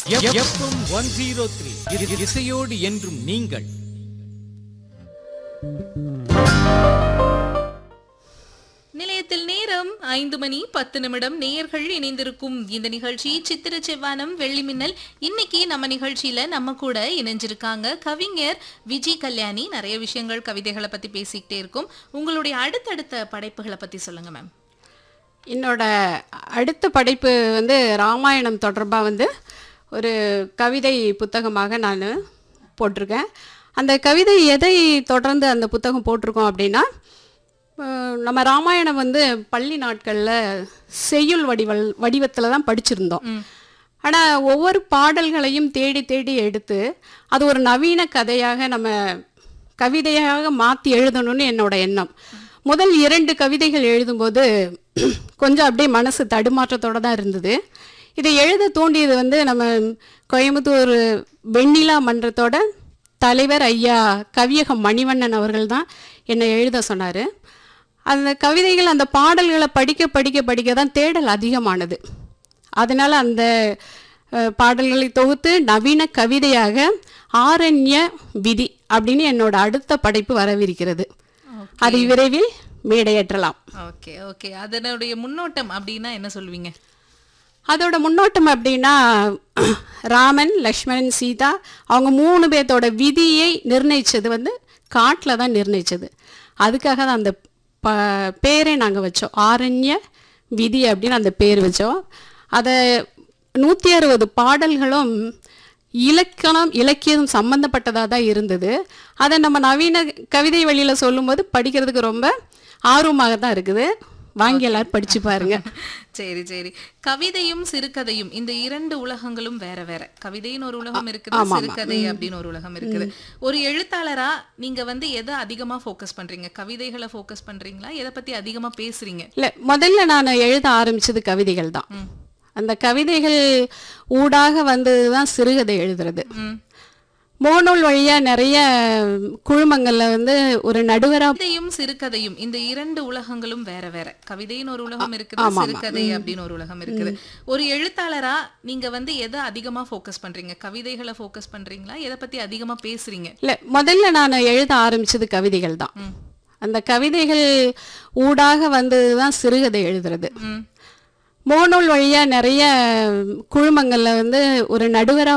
FM one zero three இசையோடு என்றும் நீங்கள் நிலையத்தில் நேரம் ஐந்து மணி பத்து நிமிடம் நேயர்கள் இணைந்திருக்கும் இந்த நிகழ்ச்சி சித்திர செவ்வானம் வெள்ளி மின்னல் இன்னைக்கு நம்ம நிகழ்ச்சியில நம்ம கூட இணைஞ்சிருக்காங்க கவிஞர் விஜய் கல்யாணி நிறைய விஷயங்கள் கவிதைகளை பத்தி பேசிக்கிட்டே இருக்கும் உங்களுடைய அடுத்தடுத்த படைப்புகளை பத்தி சொல்லுங்க மேம் என்னோட அடுத்த படைப்பு வந்து ராமாயணம் தொடர்பாக வந்து ஒரு கவிதை புத்தகமாக நான் போட்டிருக்கேன் அந்த கவிதை எதை தொடர்ந்து அந்த புத்தகம் போட்டிருக்கோம் அப்படின்னா அஹ், நம்ம ராமாயணம் வந்து பள்ளி நாட்களில் செய்யுள் வடிவல் வடிவத்தில் தான் படிச்சிருந்தோம் ஆனால் ஒவ்வொரு பாடல்களையும் தேடி தேடி எடுத்து அது ஒரு நவீன கதையாக நம்ம கவிதையாக மாற்றி எழுதணும்னு என்னோட எண்ணம் முதல் இரண்டு கவிதைகள் எழுதும்போது கொஞ்சம் அப்படியே மனசு தடுமாற்றத்தோட தான் இருந்தது இதை எழுத தூண்டியது வந்து நம்ம கோயம்புத்தூர் வெண்ணிலா மன்றத்தோட தலைவர் ஐயா கவியகம் மணிவண்ணன் அவர்கள் தான் என்னை எழுத சொன்னார் அந்த கவிதைகள் அந்த பாடல்களை படிக்க படிக்க படிக்க தான் தேடல் அதிகமானது அதனால் அந்த அஹ், பாடல்களை தொகுத்து நவீன கவிதையாக ஆரண்ய விதி அப்படின்னு என்னோட அடுத்த படைப்பு வரவிருக்கிறது அதை விரைவில் மேடையேற்றலாம் ஓகே ஓகே அதனுடைய முன்னோட்டம் அப்படின்னா என்ன சொல்வீங்க அதோட முன்னோட்டம் அப்படின்னா ராமன் லக்ஷ்மணன் சீதா அவங்க மூணு பேர்த்தோட விதியை நிர்ணயிச்சது வந்து காட்டில் தான் நிர்ணயிச்சது அதுக்காக தான் அந்த ப பேரை நாங்கள் வச்சோம் ஆரண்ய விதி அப்படின்னு அந்த பேர் வச்சோம் அதை நூற்றி அறுபது பாடல்களும் இலக்கணம் இலக்கியம் சம்மந்தப்பட்டதாக தான் இருந்தது அதை நம்ம நவீன கவிதை வழியில் சொல்லும்போது படிக்கிறதுக்கு ரொம்ப ஆர்வமாக தான் இருக்குது வாங்கி எல்லாரும் படிச்சு பாருங்க சரி சரி கவிதையும் சிறுகதையும் இந்த இரண்டு உலகங்களும் வேற வேற கவிதைன்னு ஒரு உலகம் இருக்குது சிறுகதை அப்படின்னு ஒரு உலகம் இருக்குது ஒரு எழுத்தாளரா நீங்க வந்து எதை அதிகமா ஃபோக்கஸ் பண்றீங்க கவிதைகளை ஃபோக்கஸ் பண்றீங்களா எதை பத்தி அதிகமா பேசுறீங்க இல்லை முதல்ல நான் எழுத ஆரம்பிச்சது கவிதைகள் தான் அந்த கவிதைகள் ஊடாக வந்தது தான் சிறுகதை எழுதுறது ம். மோனூல் வழியாக நிறைய குழுமங்களில் வந்து ஒரு நடுவராக கவிதையும் சிறுகதையும் இந்த இரண்டு உலகங்களும் வேற வேற கவிதைன்னு ஒரு உலகம் இருக்குது சிறுகதை அப்படின்னு ஒரு உலகம் இருக்குது ஒரு எழுத்தாளரா நீங்க வந்து எதை அதிகமா ஃபோக்கஸ் பண்றீங்க கவிதைகளை ஃபோக்கஸ் பண்றீங்களா எதை பத்தி அதிகமா பேசுறீங்க இல்லை முதல்ல நான் எழுத ஆரம்பிச்சது கவிதைகள் தான் அந்த கவிதைகள் ஊடாக வந்தது தான் சிறுகதை எழுதுறது ம் மோனூல் வழியாக நிறைய குழுமங்களில் வந்து ஒரு நடுவராக